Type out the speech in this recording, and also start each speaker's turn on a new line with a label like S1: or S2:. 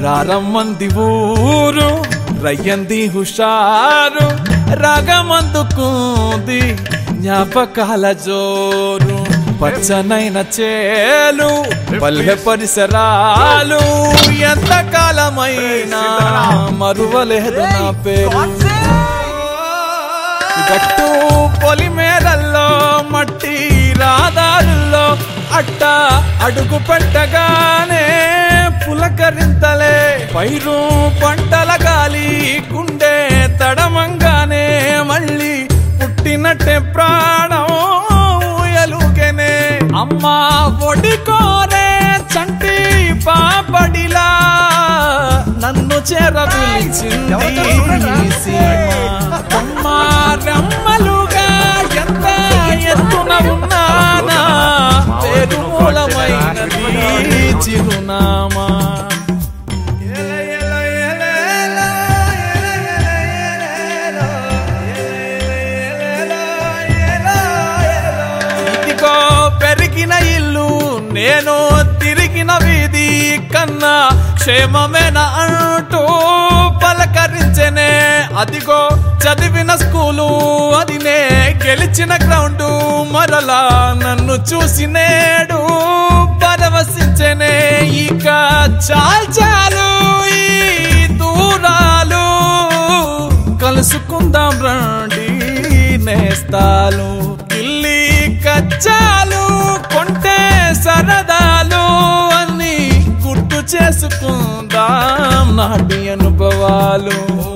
S1: రారమ్మంది ఊరు రయ్యంది హుషారు రాగమందుకుంది జ్ఞాపకాల జోరు పచ్చనైన చేలు పల్లె పరిసరాలు ఎంత కాలమైనా మరువలేదు నా పేరు గట్టు పొలిమేరల్లో మట్టి రాదారుల్లో అట్ట అడుగు పెట్టగానే పులకరింతలే పైరు పంటల గాలి గుండె తడమంగానే మళ్ళీ పుట్టినట్టే ప్రాణం ఎలుగనే అమ్మా ఒడి కోరే చంటి పాపడిలా నన్ను చేరపిలిచింది ఈ సీమ. అమ్మ రెమ్మలుగా ఎంత ఎత్తున ఉన్నానా పేరు మూలమైనది చిరునామా ఎల ఎల ఎల ఎల, ఎల ఎల ఎల ఎల, ఎల ఎల. ఇదిగో పెరిగిన ఇల్లు నేను తిరిగిన వీధి కన్నా క్షేమమేన అంటూ పలకరించెనే అదిగో చదివిన స్కూలు అది నే గెలిచిన గ్రౌండ్ మరలా నన్ను చూసి నేడు పరవశించెనే ఇక చాలు చాలు ఈ దూరాలు కలుసుకుందాం రండి నేస్తాలు ఇల్లి కచ్చాలు కొంటే సరదాలు అన్ని గుర్తు చేసుకుందాం నాటి అనుభవాలు